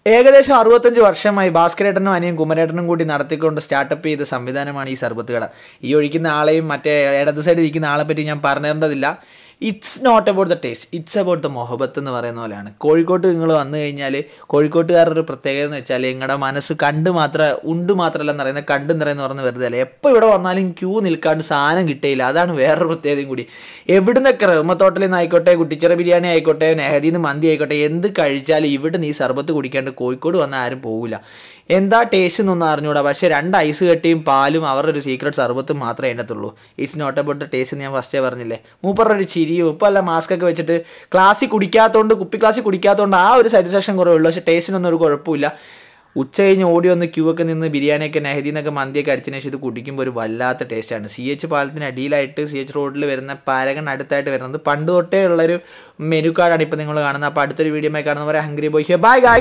ഏകദേശം അറുപത്തഞ്ച് വർഷമായി ഭാസ്കരേട്ടനും അനിയൻ കുമരേട്ടനും കൂടി നടത്തിക്കൊണ്ട് സ്റ്റാർട്ടപ്പ് ചെയ്ത സംവിധാനമാണ് ഈ സർബത്ത് കട ഈ ഒഴിക്കുന്ന ആളെയും മറ്റേ ഇടത് സൈഡിൽ ഇരിക്കുന്ന ആളെ പറ്റി ഞാൻ പറഞ്ഞിരേണ്ടതില്ല it's not about the taste it's about the മൊഹബത്ത് എന്ന് പറയുന്ന പോലെയാണ് കോഴിക്കോട്ട് നിങ്ങൾ വന്നു കഴിഞ്ഞാൽ കോഴിക്കോട്ടുകാരുടെ ഒരു പ്രത്യേകത എന്ന് വെച്ചാൽ നിങ്ങളുടെ മനസ്സ് കണ്ട് മാത്രം ഉണ്ട് മാത്രമല്ല എന്ന് പറയുന്നത് കണ്ട് നിറയെന്ന് പറഞ്ഞ് വെറുതെ അല്ല എപ്പോൾ ഇവിടെ വന്നാലും ക്യൂ നിൽക്കാണ്ട് സാധനം കിട്ടിയില്ല അതാണ് വേറൊരു പ്രത്യേകതയും കൂടി എവിടുന്നൊക്കെ റഹ്മത്തോട്ടലിൽ നിന്ന് ആയിക്കോട്ടെ കുട്ടിച്ചിറ ബിരിയാണി ആയിക്കോട്ടെ നെഹദിയിൽ നിന്ന് മന്തി ആയിക്കോട്ടെ എന്ത് കഴിച്ചാലും ഇവിടെ നീ സർബത്ത് കുടിക്കാണ്ട് കോഴിക്കോട് വന്നാൽ ആരും പോകില്ല എന്താ ടേസ്റ്റ് എന്നൊന്നും അറിഞ്ഞൂടാ പക്ഷേ രണ്ട് ഐസ് കട്ടിയും പാലും അവരുടെ ഒരു സീക്രട്ട് സർബത്തും മാത്രമേ അതിനകത്തുള്ളൂ it's not about the taste ഞാൻ ഫസ്റ്റേ പറഞ്ഞില്ലേ മൂപ്പറുടെ ഒരു ചിരിയും ഇപ്പം അല്ല മാസ്ക് ഒക്കെ വെച്ചിട്ട് ക്ലാസ്സിൽ കുടിക്കാത്തതുകൊണ്ട് കുപ്പി ക്ലാസ്സിൽ കുടിക്കാത്തതുകൊണ്ട് ആ ഒരു സാറ്റിസ്ഫാക്ഷൻ കുറവേ ഉള്ളൂ പക്ഷേ ടേസ്റ്റിനൊന്നും ഒരു കുഴപ്പമില്ല ഉച്ച കഴിഞ്ഞ് ഓടി വന്ന് ക്യൂ ഒക്കെ നിന്ന് ബിരിയാണിയൊക്കെ നെഹദീന്നൊക്കെ മന്തിയൊക്കെ അടിച്ചതിന് ശേഷം ഇത് കുടിക്കുമ്പോൾ ഒരു വല്ലാത്ത ടേസ്റ്റാണ് സി എച്ച് പാലത്തിന് അടിയിലായിട്ട് സി എച്ച് റോഡിൽ വരുന്ന പാരകൺ അടുത്തായിട്ട് വരുന്നത് പണ്ട് തൊട്ടേ ഉള്ളൊരു മെനു കാർഡാണ് ഇപ്പോൾ നിങ്ങൾ കാണുന്നത് അപ്പോൾ അടുത്തൊരു വീഡിയോ കാണുന്ന പോലെ ഹംഗ്രി ബോയ് ബൈ ഗായ്